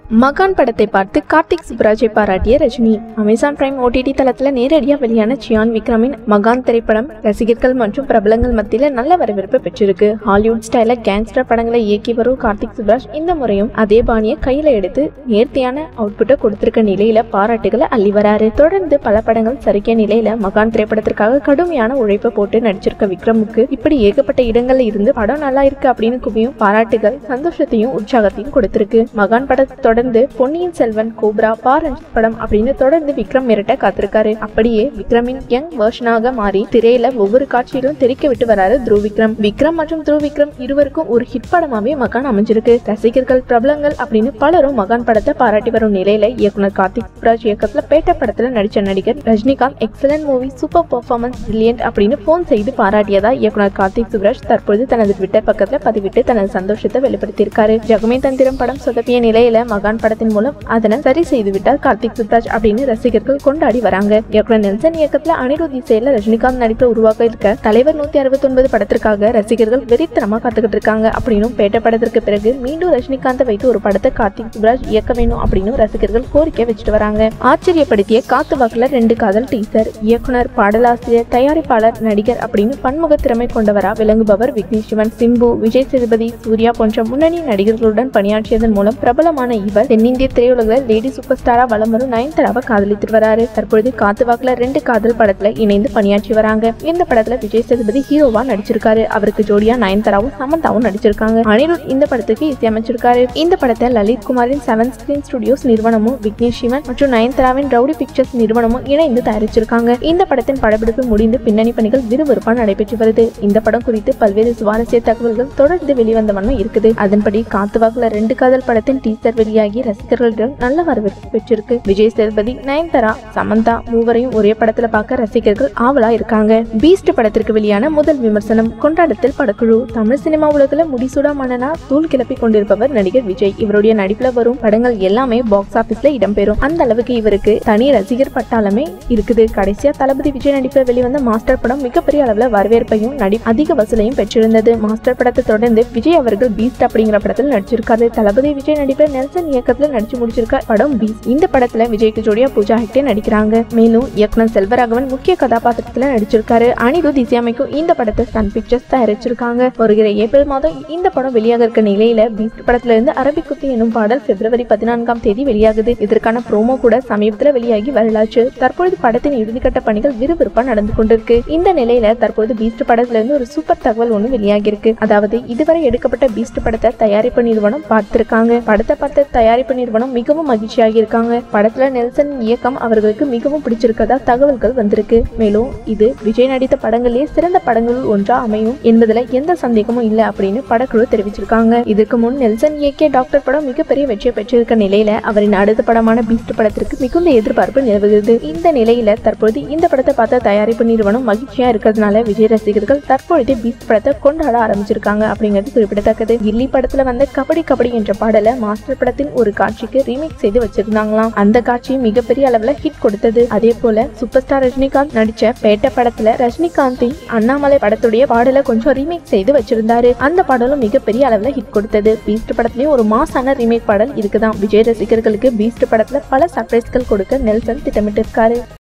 மகான் படத்தை பார்த்து கார்த்திக் சுப்ராஜை பாராட்டிய ரஜினி அமேசான் பிரைம் ஓடிடி தளத்துல நேரடியா வெளியான சியான் விக்ரமின் மகான் திரைப்படம் ரசிகர்கள் மற்றும் பிரபலங்கள் மத்தியில நல்ல வரவேற்பு பெற்றிருக்கு ஹாலிவுட் ஸ்டைல கேங்ஸ்டர் படங்களை இயக்கி வரும் கார்த்திக் சுப்ராஜ் இந்த முறையும் அதே பாணியை கையில எடுத்து நேர்த்தியான அவுட்புட்டை கொடுத்திருக்க நிலையில பாராட்டுகளை அள்ளி வராரு தொடர்ந்து பல படங்கள் சரிக்கிய நிலையில மகான் திரைப்படத்திற்காக கடுமையான உழைப்பை போட்டு நடிச்சிருக்க விக்ரமுக்கு இப்படி ஏகப்பட்ட இடங்கள்ல இருந்து படம் நல்லா இருக்கு அப்படின்னு குவியும் பாராட்டுகள் சந்தோஷத்தையும் உற்சாகத்தையும் கொடுத்திருக்கு மகான் படத்தை தொடர்ந்து பொன்னியின் செல்வன் கோப்ரா பாரஞ்ச் படம் அப்படின்னு தொடர்ந்து விக்ரம் மிரட்ட காத்திருக்காரு அப்படியே விக்ரமின் யங் வெர்ஷனாக மாறி திரையில ஒவ்வொரு காட்சியிலும் தெரிக்க விட்டு வராரு த்ருவ் விக்ரம் விக்ரம் மற்றும் த்ருவ் விக்ரம் இருவருக்கும் ஒரு ஹிட் படமாவே மகான் அமைஞ்சிருக்கு ரசிகர்கள் பிரபலங்கள் அப்படின்னு பலரும் மகான் படத்தை பாராட்டி வரும் நிலையில இயக்குனர் கார்த்திக் சுப்ராஜ் இயக்கத்துல பேட்ட படத்துல நடிச்ச நடிகர் Rajinikanth excellent movie super performance brilliant அப்படின்னு போன் செய்து பாராட்டியதா இயக்குனர் கார்த்திக் சுப்ராஜ் தற்போது தனது ட்விட்டர் பக்கத்துல பதிவிட்டு தனது சந்தோஷத்தை வெளிப்படுத்தியிருக்காரு ஜகமே தந்திரம் படம் சொதப்பிய நிலையில மகான் படத்தின் மூலம் அதனை சரி செய்து விட்டார் கார்த்திக் சுப்ராஜ் அப்படின்னு ரசிகர்கள் கொண்டாடி வராங்க இயக்குனர் நெல்சன் இயக்கத்துல அனிருத் இசையில ரஜினிகாந்த் நடிப்பில் உருவாக்க இருக்க தலைவர் நூத்தி அறுபத்தி ஒன்பது படத்திற்காக ரசிகர்கள் வெறித்தனமா காத்துக்கிட்டு இருக்காங்க அப்படின்னும் பேட்ட படத்திற்கு பிறகு மீண்டும் ரஜினிகாந்தை வைத்து ஒரு படத்தை கார்த்திக் சுப்ராஜ் இயக்க வேணும் அப்படின்னு ரசிகர்கள் கோரிக்கை வச்சுட்டு வராங்க ஆச்சரியப்படுத்திய காத்து வாக்குல ரெண்டு காதல் டீசர் இயக்குனர் பாடலாசிரியர் தயாரிப்பாளர் நடிகர் அப்படின்னு பன்முக திறமை கொண்டவரா விளங்குபவர் விக்னேஷ் சிவன் சிம்பு விஜய் சேதுபதி சூர்யா போன்ற முன்னணி நடிகர்களுடன் பணியாற்றியதன் மூலம் பிரபலமான இவர் தென்னிந்திய திரையுலகில் லேடி சூப்பர் ஸ்டாரா வலம் வரும் நயன்தாராவை காதலித்து வராரு தற்பொழுது காத்து வாக்குல ரெண்டு காதல் படத்துல இணைந்து பணியாற்றி வராங்க இந்த படத்துல விஜய் சேதுபதி ஹீரோவா நடிச்சிருக்காரு அவருக்கு ஜோடியா நயன்தாராவும் சமந்தாவும் நடிச்சிருக்காங்க அனிருத் இந்த படத்துக்கு இசையமைச்சிருக்காரு இந்த படத்தை லலித் குமாரின் செவன் ஸ்கிரீன் ஸ்டுடியோஸ் நிறுவனமும் விக்னேஷ் சிவன் மற்றும் நயன்தாராவின் ரவுடி பிக்சர்ஸ் நிறுவனமும் இணைந்து தயாரிச்சிருக்காங்க இந்த படத்தின் படப்பிடிப்பு முடிந்து பின்னணி பணிகள் விறுவிறுப்பா நடைபெற்று வருது இந்த படம் குறித்து பல்வேறு சுவாரஸ்ய தகவல்கள் தொடர்ந்து வெளிவந்த வண்ணம் இருக்குது அதன்படி காத்து வாக்குல ரெண்டு காதல் படத்தின் டீசர் வெளியாகி ரசிகர்களிடம் நல்ல வரவேற்பு பெற்றிருக்கு விஜய் சேதுபதி நயன்தாரா சமந்தா மூவரையும் ஒரே படத்துல பார்க்க ரசிகர்கள் ஆவலா இருக்காங்க பீஸ்ட் படத்திற்கு வெளியான முதல் விமர்சனம் கொண்டாட்டத்தில் படக்குழு தமிழ் சினிமா உலகில் முடிசூடா மன்னனா தூள் கிளப்பி கொண்டிருப்பவர் நடிகர் விஜய் இவருடைய நடிப்புல வரும் படங்கள் எல்லாமே பாக்ஸ் ஆபீஸ்ல இடம்பெறும் அந்த அளவுக்கு இவருக்கு தனி ரசிகர் பட்டாளமே இருக்குது கடைசியா தளபதி விஜய் நடிப்பில் வெளிவந்த மாஸ்டர் படம் மிகப்பெரிய அளவுல வரவேற்பையும் நடி அதிக வசூலையும் பெற்றிருந்தது மாஸ்டர் படத்தை தொடர்ந்து விஜய் அவர்கள் பீஸ்ட் அப்படிங்கிற படத்தில் நடிச்சிருக்காரு தளபதி விஜய் நடிப்பில் நெல்சன் இயக்கத்துல நடிச்சு முடிச்சிருக்க படம் பீஸ்ட் இந்த படத்துல விஜய்க்கு ஜோடியா பூஜா ஹெக்டே நடிக்கிறாங்க மேலும் இயக்குனர் செல்வராகவன் முக்கிய கதாபாத்திரத்துல நடிச்சிருக்காரு அனிருத் இசையமைக்கும் இந்த படத்தை சன் பிக்சர்ஸ் தயாரிச்சிருக்காங்க வருகிற ஏப்ரல் மாதம் இந்த படம் வெளியாக இருக்க நிலையில பீஸ்ட் படத்துல இருந்து அரபிக்குத்து எனும் பாடல் பிப்ரவரி பதினான்காம் தேதி வெளியாகுது இதற்கான ப்ரோமோ கூட சமீபத்துல வெளியாகி வரலாச்சு தற்பொழுது படத்தின் இறுதிக்கட்ட பணிகள் விறுவிறுப்பா நடந்து கொண்டிருக்கு இந்த நிலையில தற்போது பீஸ்ட் படத்துல இருந்து ஒரு சூப்பர் தகவல் ஒண்ணு வெளியாகி இருக்கு அதாவது இதுவரை எடுக்கப்பட்ட பீஸ்ட் படத்தை தயாரிப்பு நிறுவனம் பார்த்திருக்காங்க படத்தை பார்த்த தயாரிப்பு நிறுவனம் மிகவும் மகிழ்ச்சியாகி இருக்காங்க படத்துல நெல்சன் இயக்கம் அவர்களுக்கு மிகவும் பிடிச்சிருக்கதா தகவல்கள் வந்திருக்கு மேலும் இது விஜய் நடித்த படங்களிலே சிறந்த படங்களுள் ஒன்றா அமையும் என்பதுல எந்த சந்தேகமும் இல்ல அப்படின்னு படக்குழு தெரிவிச்சிருக்காங்க இதுக்கு முன் நெல்சன் இயக்கிய டாக்டர் படம் மிகப்பெரிய வெற்றியை பெற்றிருக்க நிலையில அவரின் அடுத்த படமான பீஸ்ட் படத்திற்கு மிகுந்த எதிர்பார்ப்பு நிலவுகிறது இந்த நிலையில தற்போது இந்த படத்தை பார்த்த தயாரிப்பு நிறுவனம் மகிழ்ச்சியா இருக்கிறதுனால விஜய் ரசிகர்கள் தற்பொழுது பீஸ்ட் படத்தை கொண்டாட ஆரம்பிச்சிருக்காங்க அப்படிங்கிறது குறிப்பிடத்தக்கது கில்லி படத்துல வந்த கபடி கபடி என்ற பாடலை மாஸ்டர் படத்தின் ஒரு காட்சிக்கு ரீமேக் செய்து வச்சிருந்தாங்களாம் அந்த காட்சி மிகப்பெரிய அளவுல ஹிட் கொடுத்தது அதே போல சூப்பர் ஸ்டார் ரஜினிகாந்த் நடிச்ச பேட்ட படத்துல ரஜினிகாந்தின் அண்ணாமலை படத்துடைய பாடலை கொஞ்சம் ரீமேக் செய்து வச்சிருந்தாரு அந்த பாடலும் மிகப்பெரிய அளவுல ஹிட் கொடுத்தது பீஸ்ட் படத்துலயும் ஒரு மாசான ரீமேக் பாடல் இருக்குதான் விஜய் ரசிகர்களுக்கு பீஸ்ட் படத்துல பல சர்ப்ரைஸ்கள் கொடுக்க நெல்சன் திட்டமிட்டிருக்காரு